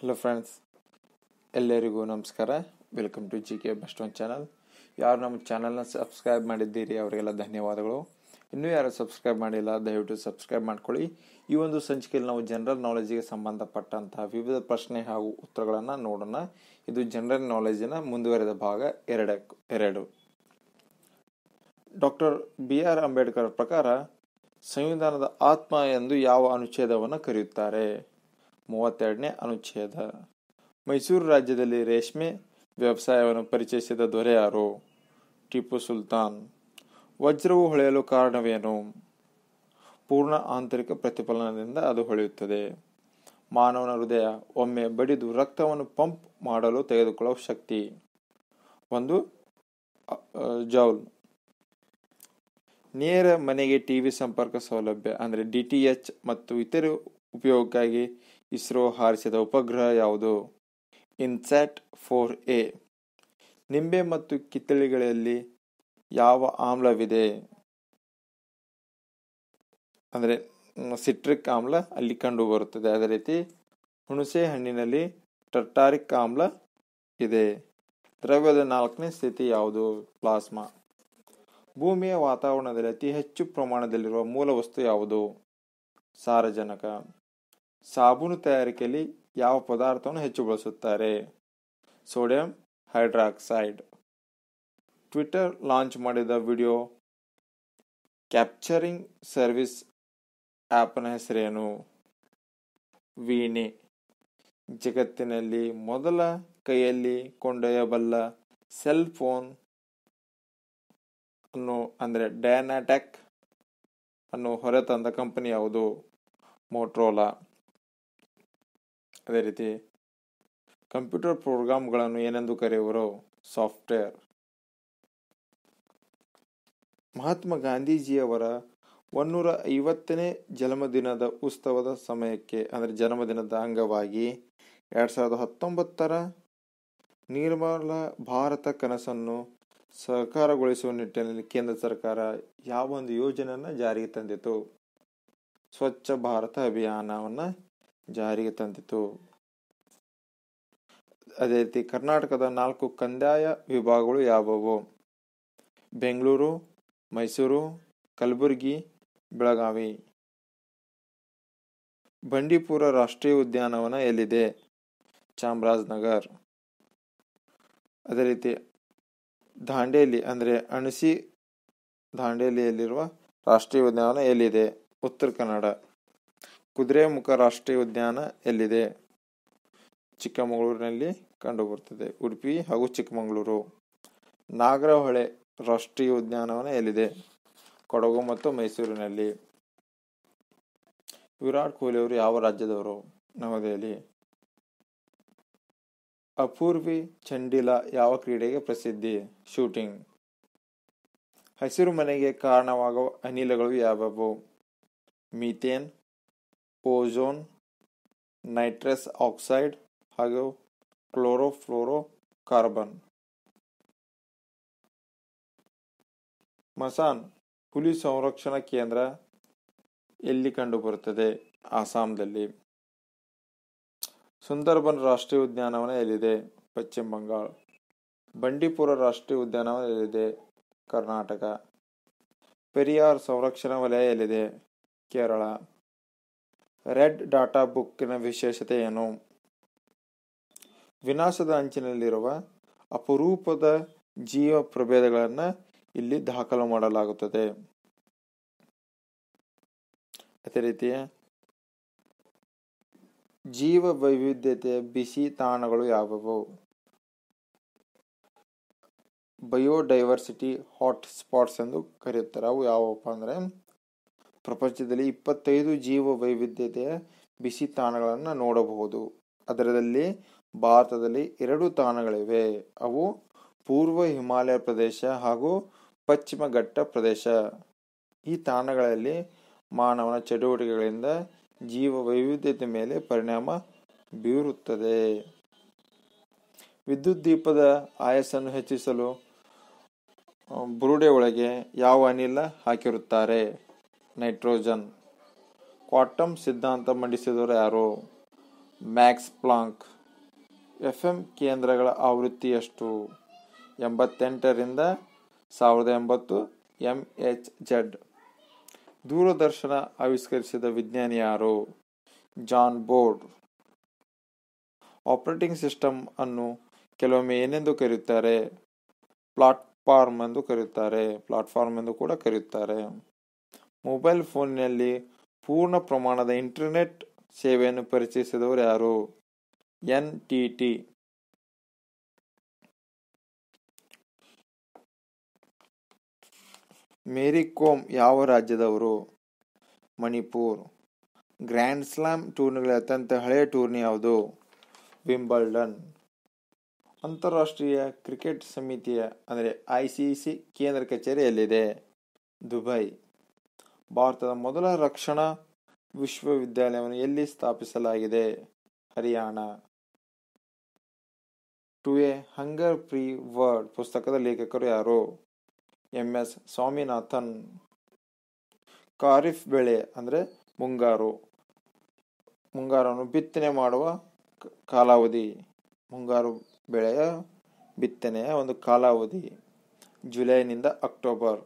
hello friends ಎಲ್ಲರಿಗೂ ನಮಸ್ಕಾರ welcome to G K best one channel ಯಾರು ನಮ್ಮ ಚಾನಲ್ನ ಸಬ್ಸ್ಕ್ರೈಬ್ ಮಾಡಿದ್ದೀರಿ ಅವರಿಗೆಲ್ಲ ಧನ್ಯವಾದಗಳು ಇನ್ನೂ ಯಾರು ಸಬ್ಸ್ಕ್ರೈಬ್ ಮಾಡಿಲ್ಲ ದಯವಿಟ್ಟು ಸಬ್ಸ್ಕ್ರೈಬ್ ಮಾಡ್ಕೊಳ್ಳಿ ಈ ಒಂದು ಸಂಚಿಕೆಯಲ್ಲಿ ನಾವು ಜನರಲ್ ನಾಲೆಜಿಗೆ ಸಂಬಂಧಪಟ್ಟಂತಹ ವಿವಿಧ ಪ್ರಶ್ನೆ ಹಾಗೂ ಉತ್ತರಗಳನ್ನು ನೋಡೋಣ ಇದು ಜನರಲ್ ನಾಲೆಜಿನ ಮುಂದುವರೆದ ಭಾಗ ಎರಡ ಎರಡು ಡಾಕ್ಟರ್ ಬಿ ಆರ್ ಅಂಬೇಡ್ಕರ್ ಪ್ರಕಾರ ಸಂವಿಧಾನದ ಆತ್ಮ ಎಂದು ಯಾವ ಅನುಚ್ಛೇದವನ್ನು ಕರೆಯುತ್ತಾರೆ ಮೂವತ್ತೆರಡನೇ ಅನುಚ್ಛೇದ ಮೈಸೂರು ರಾಜ್ಯದಲ್ಲಿ ರೇಷ್ಮೆ ವ್ಯವಸಾಯವನ್ನು ಪರಿಚಯಿಸಿದ ದೊರೆ ಯಾರು ಟಿಪ್ಪು ಸುಲ್ತಾನ್ ವಜ್ರವು ಹೊಳೆಯಲು ಕಾರಣವೇನು ಪೂರ್ಣ ಆಂತರಿಕ ಪ್ರತಿಫಲನದಿಂದ ಅದು ಹೊಳೆಯುತ್ತದೆ ಮಾನವನ ಹೃದಯ ಒಮ್ಮೆ ಬಡಿದು ರಕ್ತವನ್ನು ಪಂಪ್ ಮಾಡಲು ತೆಗೆದುಕೊಳ್ಳುವ ಶಕ್ತಿ ಒಂದು ಅ, ಅ, ಜೌಲ್ ನೇರ ಮನೆಗೆ ಟಿವಿ ಸಂಪರ್ಕ ಸೌಲಭ್ಯ ಅಂದರೆ ಡಿ ಟಿ ಎಚ್ ಮತ್ತು ಇತರ ಉಪಯೋಗಕ್ಕಾಗಿ ಇಸ್ರೋ ಹಾರಿಸಿದ ಉಪಗ್ರಹ ಯಾವುದು ಇನ್ಸ್ಯಾಟ್ ಫೋರ್ ಎ ನಿಂಬೆ ಮತ್ತು ಕಿತ್ತಳೆಗಳಲ್ಲಿ ಯಾವ ಆಮ್ಲವಿದೆ ಅಂದರೆ ಸಿಟ್ರಿಕ್ ಆಮ್ಲ ಅಲ್ಲಿ ಕಂಡು ಬರುತ್ತದೆ ಅದೇ ರೀತಿ ಹುಣಸೆ ಹಣ್ಣಿನಲ್ಲಿ ಟರ್ಟಾರಿಕ್ ಆಮ್ಲ ಇದೆ ದ್ರವ್ಯದ ನಾಲ್ಕನೇ ಸ್ಥಿತಿ ಯಾವುದು ಪ್ಲಾಸ್ಮಾ ಭೂಮಿಯ ವಾತಾವರಣದಲ್ಲಿ ಅತಿ ಹೆಚ್ಚು ಪ್ರಮಾಣದಲ್ಲಿರುವ ಮೂಲ ವಸ್ತು ಯಾವುದು ಸಾರಜನಕ ಸಾಬೂನು ತಯಾರಿಕೆಯಲ್ಲಿ ಯಾವ ಪದಾರ್ಥವನ್ನು ಹೆಚ್ಚು ಬಳಸುತ್ತಾರೆ ಸೋಡಿಯಂ ಹೈಡ್ರಾಕ್ಸೈಡ್ ಟ್ವಿಟರ್ ಲಾಂಚ್ ಮಾಡಿದ ವಿಡಿಯೋ ಕ್ಯಾಪ್ಚರಿಂಗ್ ಸರ್ವಿಸ್ ಆ್ಯಪ್ನ ಹೆಸರೇನು ವೀಣೆ ಜಗತ್ತಿನಲ್ಲಿ ಮೊದಲ ಕೈಯಲ್ಲಿ ಕೊಂಡೊಯ್ಯಬಲ್ಲ ಸೆಲ್ ಫೋನ್ ಅನ್ನು ಅಂದರೆ ಡಯಾನಾಟ್ಯಾಕ್ ಅನ್ನು ಹೊರತಂದ ಕಂಪನಿ ಯಾವುದು ಮೋಟ್ರೋಲಾ ಅದೇ ರೀತಿ ಕಂಪ್ಯೂಟರ್ ಪ್ರೋಗ್ರಾಮ್ಗಳನ್ನು ಏನೆಂದು ಕರೆಯುವರು ಸಾಫ್ಟ್ವೇರ್ ಮಹಾತ್ಮ ಗಾಂಧೀಜಿಯವರ ಒನ್ನೂರ ಐವತ್ತನೇ ಜನ್ಮದಿನದ ಉತ್ಸವದ ಸಮಯಕ್ಕೆ ಅಂದರೆ ಜನ್ಮದಿನದ ಅಂಗವಾಗಿ ಎರಡು ಸಾವಿರದ ಹತ್ತೊಂಬತ್ತರ ನಿರ್ಮಲ ಭಾರತ ಕನಸನ್ನು ಸಹಕಾರಗೊಳಿಸುವ ನಿಟ್ಟಿನಲ್ಲಿ ಕೇಂದ್ರ ಸರ್ಕಾರ ಯಾವ ಒಂದು ಯೋಜನೆಯನ್ನು ಜಾರಿಗೆ ತಂದಿತು ಸ್ವಚ್ಛ ಭಾರತ ಅಭಿಯಾನವನ್ನು ಜಾರಿಗೆ ತಂದಿತು ಅದೇ ರೀತಿ ಕರ್ನಾಟಕದ ನಾಲ್ಕು ಕಂದಾಯ ವಿಭಾಗಗಳು ಯಾವುವು ಬೆಂಗಳೂರು ಮೈಸೂರು ಕಲಬುರಗಿ ಬೆಳಗಾವಿ ಬಂಡೀಪುರ ರಾಷ್ಟ್ರೀಯ ಉದ್ಯಾನವನ ಎಲ್ಲಿದೆ ಚಾಮರಾಜನಗರ್ ಅದೇ ರೀತಿ ದಾಂಡೇಲಿ ಅಂದರೆ ಅಣಸಿ ದಾಂಡೇಲಿಯಲ್ಲಿರುವ ರಾಷ್ಟ್ರೀಯ ಉದ್ಯಾನವನ ಎಲ್ಲಿದೆ ಉತ್ತರ ಕನ್ನಡ ಕುದುರೆಮುಖ ರಾಷ್ಟ್ರೀಯ ಉದ್ಯಾನ ಎಲ್ಲಿದೆ ಚಿಕ್ಕಮಗಳೂರಿನಲ್ಲಿ ಕಂಡುಬರುತ್ತದೆ ಉಡುಪಿ ಹಾಗೂ ಚಿಕ್ಕಮಗಳೂರು ನಾಗರಹೊಳೆ ರಾಷ್ಟ್ರೀಯ ಉದ್ಯಾನವನ ಎಲ್ಲಿದೆ ಕೊಡಗು ಮತ್ತು ಮೈಸೂರಿನಲ್ಲಿ ವಿರಾಟ್ ಕೊಹ್ಲಿ ಅವರು ಯಾವ ರಾಜ್ಯದವರು ನವದೆಹಲಿ ಅಪೂರ್ವಿ ಚಂಡಿಲ ಯಾವ ಕ್ರೀಡೆಗೆ ಪ್ರಸಿದ್ಧಿ ಶೂಟಿಂಗ್ ಹಸಿರು ಮನೆಗೆ ಕಾರಣವಾಗುವ ಅನಿಲಗಳು ಯಾವುವು ಮೀಥೇನ್ ಓಝೋನ್ ನೈಟ್ರಸ್ ಆಕ್ಸೈಡ್ ಹಾಗೂ ಕ್ಲೋರೋಫ್ಲೋರೋ ಕಾರ್ಬನ್ ಮಸಾನ್ ಹುಲಿ ಸಂರಕ್ಷಣಾ ಕೇಂದ್ರ ಎಲ್ಲಿ ಕಂಡುಬರುತ್ತದೆ ಆಸಾಂದಲ್ಲಿ ಸುಂದರ್ಬನ್ ರಾಷ್ಟ್ರೀಯ ಉದ್ಯಾನವನ ಎಲ್ಲಿದೆ ಪಶ್ಚಿಮ ಬಂಗಾಳ ಬಂಡೀಪುರ ರಾಷ್ಟ್ರೀಯ ಉದ್ಯಾನವನ ಎಲ್ಲಿದೆ ಕರ್ನಾಟಕ ಪೆರಿಯಾರ್ ಸಂರಕ್ಷಣಾ ವಲಯ ಎಲ್ಲಿದೆ ಕೇರಳ ರೆಡ್ ಡಾಟಾ ಬುಕ್ಕಿನ ವಿಶೇಷತೆ ಏನು ವಿನಾಶದ ಅಂಚಿನಲ್ಲಿರುವ ಅಪರೂಪದ ಜೀವ ಪ್ರಭೇದಗಳನ್ನು ಇಲ್ಲಿ ದಾಖಲು ಮಾಡಲಾಗುತ್ತದೆ ಅದೇ ರೀತಿ ಜೀವ ವೈವಿಧ್ಯತೆಯ ಬಿಸಿ ತಾಣಗಳು ಯಾವುವು ಬಯೋಡೈವರ್ಸಿಟಿ ಹಾಟ್ ಸ್ಪಾಟ್ಸ್ ಎಂದು ಕರೆಯುತ್ತಾರೆ ಅವು ಯಾವಪ್ಪ ಅಂದರೆ ಪ್ರಪಂಚದಲ್ಲಿ ಇಪ್ಪತ್ತೈದು ಜೀವ ವೈವಿಧ್ಯತೆಯ ಬಿಸಿ ತಾಣಗಳನ್ನು ನೋಡಬಹುದು ಅದರಲ್ಲಿ ಭಾರತದಲ್ಲಿ ಎರಡು ತಾಣಗಳಿವೆ ಅವು ಪೂರ್ವ ಹಿಮಾಲಯ ಪ್ರದೇಶ ಹಾಗೂ ಪಶ್ಚಿಮ ಘಟ್ಟ ಪ್ರದೇಶ ಈ ತಾಣಗಳಲ್ಲಿ ಮಾನವನ ಚಟುವಟಿಕೆಗಳಿಂದ ಜೀವ ವೈವಿಧ್ಯತೆ ಮೇಲೆ ಪರಿಣಾಮ ಬೀರುತ್ತದೆ ವಿದ್ಯುತ್ ದೀಪದ ಆಯಸ್ಸನ್ನು ಹೆಚ್ಚಿಸಲು ಆ, ಬುರುಡೆ ಒಳಗೆ ಯಾವ ಅನಿಲ ಹಾಕಿರುತ್ತಾರೆ ನೈಟ್ರೋಜನ್ ಕ್ವಾಟಮ್ ಸಿದ್ಧಾಂತ ಮಂಡಿಸಿದವರು ಯಾರು ಮ್ಯಾಕ್ಸ್ ಪ್ಲಾಂಕ್ ಎಫ್ ಎಂ ಕೇಂದ್ರಗಳ ಆವೃತ್ತಿ ಎಷ್ಟು ಎಂಬತ್ತೆಂಟರಿಂದ ಸಾವಿರದ ಎಂಬತ್ತು ಎಂ ಎಚ್ ಜೆಡ್ ದೂರದರ್ಶನ ಆವಿಷ್ಕರಿಸಿದ ವಿಜ್ಞಾನಿ ಯಾರು ಜಾನ್ ಬೋರ್ಡ್ ಆಪರೇಟಿಂಗ್ ಸಿಸ್ಟಮ್ ಅನ್ನು ಕೆಲವೊಮ್ಮೆ ಏನೆಂದು ಕರೆಯುತ್ತಾರೆ ಪ್ಲಾಟ್ಫಾರ್ಮ್ ಎಂದು ಕರೆಯುತ್ತಾರೆ ಪ್ಲಾಟ್ಫಾರ್ಮ್ ಎಂದು ಕೂಡ ಕರೆಯುತ್ತಾರೆ ಮೊಬೈಲ್ ಫೋನ್ನಲ್ಲಿ ಪೂರ್ಣ ಪ್ರಮಾಣದ ಇಂಟರ್ನೆಟ್ ಸೇವೆಯನ್ನು ಪರಿಚಯಿಸಿದವರು ಯಾರು N T T Mary Kom ಯಾವ ರಾಜ್ಯದವರು ಮಣಿಪುರ್ ಗ್ರ್ಯಾಂಡ್ ಸ್ಲಾಮ್ ಟೂರ್ನಿಗಳ ಅತ್ಯಂತ ಹಳೆಯ ಟೂರ್ನಿ ಯಾವುದು ವಿಂಬಲ್ಡನ್ ಅಂತಾರಾಷ್ಟ್ರೀಯ ಕ್ರಿಕೆಟ್ ಸಮಿತಿಯ ಅಂದರೆ ಐ ಸಿ ಸಿ ಕೇಂದ್ರ ಕಚೇರಿ ಎಲ್ಲಿದೆ ದುಬೈ ಭಾರತದ ಮೊದಲ ರಕ್ಷಣಾ ವಿಶ್ವವಿದ್ಯಾಲಯವನ್ನು ಎಲ್ಲಿ ಸ್ಥಾಪಿಸಲಾಗಿದೆ Haryana to a hunger free world ಪುಸ್ತಕದ ಲೇಖಕರು ಯಾರು ಎಂ ಎಸ್ ಸ್ವಾಮಿನಾಥನ್ ಖಾರಿಫ್ ಬೆಳೆ ಅಂದರೆ ಮುಂಗಾರು ಮುಂಗಾರನ್ನು ಬಿತ್ತನೆ ಮಾಡುವ ಕ- ಕಾಲಾವಧಿ ಮುಂಗಾರು ಬೆಳೆಯ ಬಿತ್ತನೆಯ ಒಂದು ಕಾಲಾವಧಿ ಜುಲೈನಿಂದ ಅಕ್ಟೋಬರ್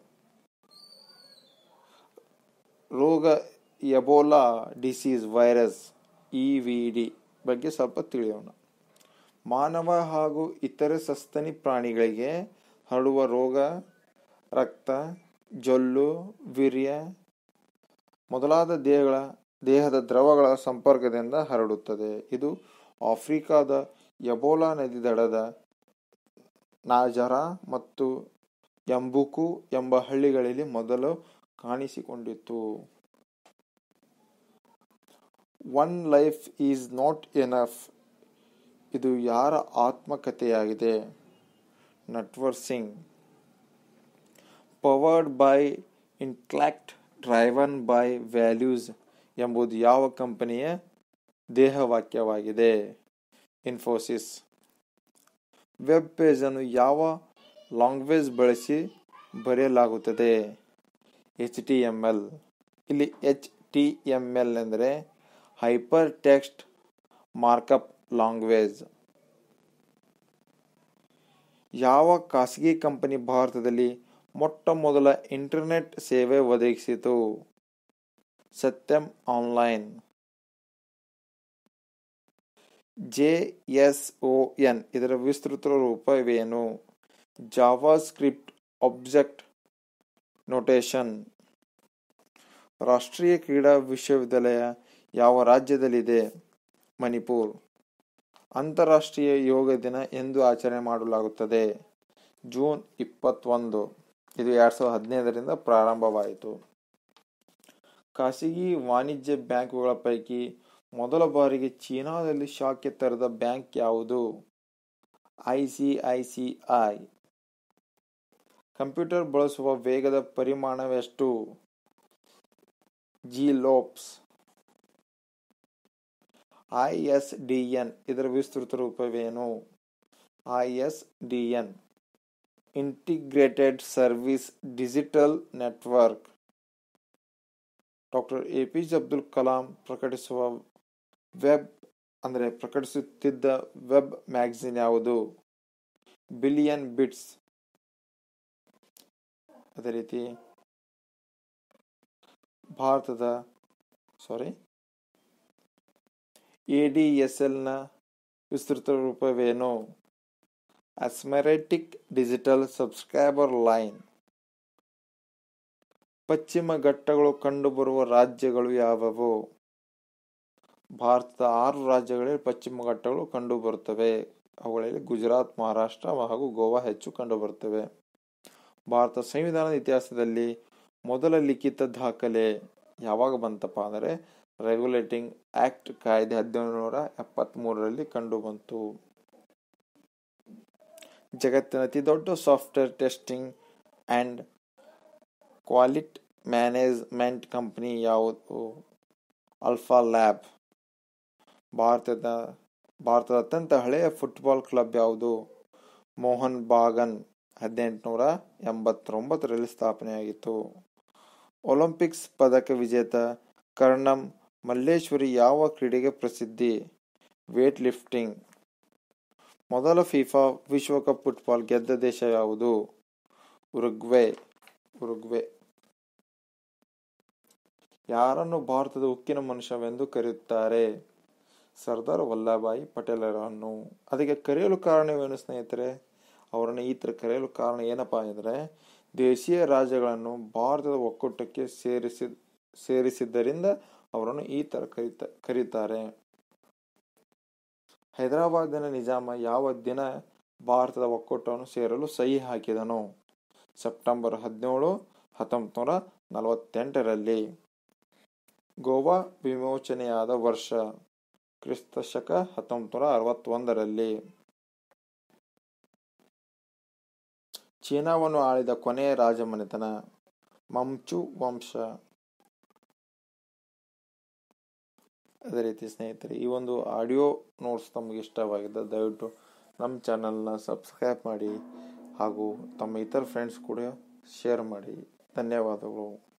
ರೋಗ Ebola disease virus E V D ಬಗ್ಗೆ ಸ್ವಲ್ಪ ತಿಳಿಯೋಣ ಮಾನವ ಹಾಗೂ ಇತರೆ ಸಸ್ತನಿ ಪ್ರಾಣಿಗಳಿಗೆ ಹರಡುವ ರೋಗ ರಕ್ತ ಜೊಲ್ಲು ವೀರ್ಯ ಮೊದಲಾದ ದೇಹಗಳ ದೇಹದ ದ್ರವಗಳ ಸಂಪರ್ಕದಿಂದ ಹರಡುತ್ತದೆ ಇದು ಆಫ್ರಿಕಾದ ಎಬೋಲಾ ನದಿ ದಡದ ನಾಜರ ಮತ್ತು ಎಂಬುಕು ಎಂಬ ಹಳ್ಳಿಗಳಲ್ಲಿ ಮೊದಲು ಕಾಣಿಸಿಕೊಂಡಿತು one life is not enough ಇದು ಯಾರ ಆತ್ಮಕಥೆಯಾಗಿದೆ Natwar Singh powered by intellect driven by values ಎಂಬುದು ಯಾವ ಕಂಪನಿಯ ದೇಹವಾಕ್ಯವಾಗಿದೆ ಇನ್ಫೋಸಿಸ್ ವೆಬ್ ಪೇಜನ್ನು ಯಾವ ಲಾಂಗ್ವೇಜ್ ಬಳಸಿ ಬರೆಯಲಾಗುತ್ತದೆ ಎಚ್ ಟಿ ಎಮ್ ಎಲ್ ಇಲ್ಲಿ ಎಚ್ ಟಿ ಎಮ್ ಎಲ್ ಎಂದರೆ ಹೈಪರ್ ಟೆಕ್ಸ್ಟ್ ಮಾರ್ಕಪ್ ಲಾಂಗ್ವೇಜ್ ಯಾವ ಖಾಸಗಿ ಕಂಪನಿ ಭಾರತದಲ್ಲಿ ಮೊಟ್ಟ ಮೊದಲ ಇಂಟರ್ನೆಟ್ ಸೇವೆ ಒದಗಿಸಿತು Satyam online J S O N ಇದರ ವಿಸ್ತೃತ ರೂಪವೇನು ಜಾವಾ ಸ್ಕ್ರಿಪ್ಟ್ ಆಬ್ಜೆಕ್ಟ್ ನೋಟೇಶನ್ ರಾಷ್ಟ್ರೀಯ ಕ್ರೀಡಾ ವಿಶ್ವವಿದ್ಯಾಲಯ ಯಾವ ರಾಜ್ಯದಲ್ಲಿದೆ ಮಣಿಪುರ್ ಅಂತಾರಾಷ್ಟ್ರೀಯ ಯೋಗ ದಿನ ಎಂದು ಆಚರಣೆ ಮಾಡಲಾಗುತ್ತದೆ ಜೂನ್ ಇಪ್ಪತ್ತೊಂದು ಇದು ಎರಡ್ ಸಾವಿರದ ಹದಿನೈದರಿಂದ ಪ್ರಾರಂಭವಾಯಿತು ಖಾಸಗಿ ವಾಣಿಜ್ಯ ಬ್ಯಾಂಕುಗಳ ಪೈಕಿ ಮೊದಲ ಬಾರಿಗೆ ಚೀನಾದಲ್ಲಿ ಶಾಖೆ ತೆರೆದ ಬ್ಯಾಂಕ್ ಯಾವುದು ಐಸಿಐಸಿಐ ಕಂಪ್ಯೂಟರ್ ಬಳಸುವ ವೇಗದ ಪರಿಮಾಣವೆಷ್ಟು ಜಿ ಲೋಪ್ಸ್ ಐಎಸ್ಡಿಎನ್ ಇದರ ವಿಸ್ತೃತ ರೂಪವೇನು ISDN integrated service digital network doctor A P J Abdul Kalam ಪ್ರಕಟಿಸುವ ವೆಬ್ ಅಂದರೆ ಪ್ರಕಟಿಸುತ್ತಿದ್ದ ವೆಬ್ ಮ್ಯಾಗಝಿನ್ ಯಾವುದು ಬಿಲಿಯನ್ ಬಿಟ್ಸ್ ಅದೇ ರೀತಿ ಭಾರತದ ಸಾರಿ ಎ ಡಿ ಎಸ್ ಎಲ್ನ ವಿಸ್ತೃತ ರೂಪವೇನು ಅಸ್ಮೆರೆಟಿಕ್ ಡಿಜಿಟಲ್ ಸಬ್ಸ್ಕ್ರೈಬರ್ ಲೈನ್ ಪಶ್ಚಿಮ ಘಟ್ಟಗಳು ಕಂಡುಬರುವ ರಾಜ್ಯಗಳು ಯಾವುವು ಭಾರತದ ಆರು ರಾಜ್ಯಗಳಲ್ಲಿ ಪಶ್ಚಿಮ ಘಟ್ಟಗಳು ಕಂಡುಬರುತ್ತವೆ ಅವುಗಳಲ್ಲಿ ಗುಜರಾತ್ ಮಹಾರಾಷ್ಟ್ರ ಹಾಗೂ ಗೋವಾ ಹೆಚ್ಚು ಕಂಡುಬರುತ್ತವೆ ಭಾರತ ಸಂವಿಧಾನದ ಇತಿಹಾಸದಲ್ಲಿ ಮೊದಲ ಲಿಖಿತ ದಾಖಲೆ ಯಾವಾಗ ಬಂತಪ್ಪ ಅಂದರೆ ರೆಗ್ಯುಲೇಟಿಂಗ್ ಆಕ್ಟ್ ಕಾಯ್ದೆ ಹದಿನೇಳುನೂರ ಎಪ್ಪತ್ತ್ಮೂರರಲ್ಲಿ ಕಂಡುಬಂತು ಜಗತ್ತಿನ ಅತಿ ದೊಡ್ಡ software testing and quality management company ಯಾವುದು ಅಲ್ಫಾ ಲ್ಯಾಬ್ ಭಾರತದ ಭಾರತದ ಅತ್ಯಂತ ಹಳೆಯ ಫುಟ್ಬಾಲ್ ಕ್ಲಬ್ ಯಾವುದು ಮೋಹನ್ ಬಾಗನ್ ಹದಿನೆಂಟುನೂರ ಎಂಬತ್ತೊಂಬತ್ತರಲ್ಲಿ ಸ್ಥಾಪನೆಯಾಗಿತ್ತು ಒಲಿಂಪಿಕ್ಸ್ ಪದಕ ವಿಜೇತ ಕರ್ಣಂ ಮಲ್ಲೇಶ್ವರಿ ಯಾವ ಕ್ರೀಡೆಗೆ ಪ್ರಸಿದ್ಧಿ ವೇಟ್ ಲಿಫ್ಟಿಂಗ್ ಮೊದಲ ಫಿಫಾ ವಿಶ್ವಕಪ್ ಫುಟ್ಬಾಲ್ ಗೆದ್ದ ದೇಶ ಯಾವುದು ಉರುಗ್ವೆ ಉರುಗ್ವೆ ಯಾರನ್ನು ಭಾರತದ ಉಕ್ಕಿನ ಮನುಷ್ಯವೆಂದು ಕರೆಯುತ್ತಾರೆ ಸರ್ದಾರ್ ವಲ್ಲಭಾಯಿ ಪಟೇಲರನ್ನು ಅದಕ್ಕೆ ಕರೆಯಲು ಕಾರಣವೇನು ಸ್ನೇಹಿತರೆ ಅವರನ್ನು ಈ ಥರ ಕರೆಯಲು ಕಾರಣ ಏನಪ್ಪಾ ಅಂದರೆ ದೇಶೀಯ ರಾಜ್ಯಗಳನ್ನು ಭಾರತದ ಒಕ್ಕೂಟಕ್ಕೆ ಸೇರಿಸಿ ಸೇರಿಸಿದ್ದರಿಂದ ಅವರನ್ನು ಈ ಥರ ಕರೀತ ಕರೀತಾರೆ ಹೈದರಾಬಾದಿನ ನಿಜಾಮ ಯಾವ ದಿನ ಭಾರತದ ಒಕ್ಕೂಟವನ್ನು ಸೇರಲು ಸಹಿ ಹಾಕಿದನು ಸೆಪ್ಟೆಂಬರ್ ಹದಿನೇಳು ಹತ್ತೊಂಬತ್ತು ನೂರ ನಲವತ್ತೆಂಟರಲ್ಲಿ ಗೋವಾ ವಿಮೋಚನೆಯಾದ ವರ್ಷ ಕ್ರಿಸ್ತ ಶಕ ಹತ್ತೊಂಬತ್ತು ನೂರ ಅರವತ್ತೊಂದರಲ್ಲಿ ಚೀನಾವನ್ನು ಆಳಿದ ಕೊನೆಯ ರಾಜಮನೆತನ ಮಂಚು ವಂಶ ಅದೇ ರೀತಿ ಸ್ನೇಹಿತರೆ ಈ ಒಂದು ಆಡಿಯೋ ನೋಟ್ಸ್ ತಮಗೆ ಇಷ್ಟವಾಗಿದ್ದ ದಯವಿಟ್ಟು ನಮ್ಮ ಚಾನಲ್ನ ಸಬ್ಸ್ಕ್ರೈಬ್ ಮಾಡಿ ಹಾಗೂ ತಮ್ಮ ಇತರ ಫ್ರೆಂಡ್ಸ್ ಕೂಡ ಶೇರ್ ಮಾಡಿ ಧನ್ಯವಾದಗಳು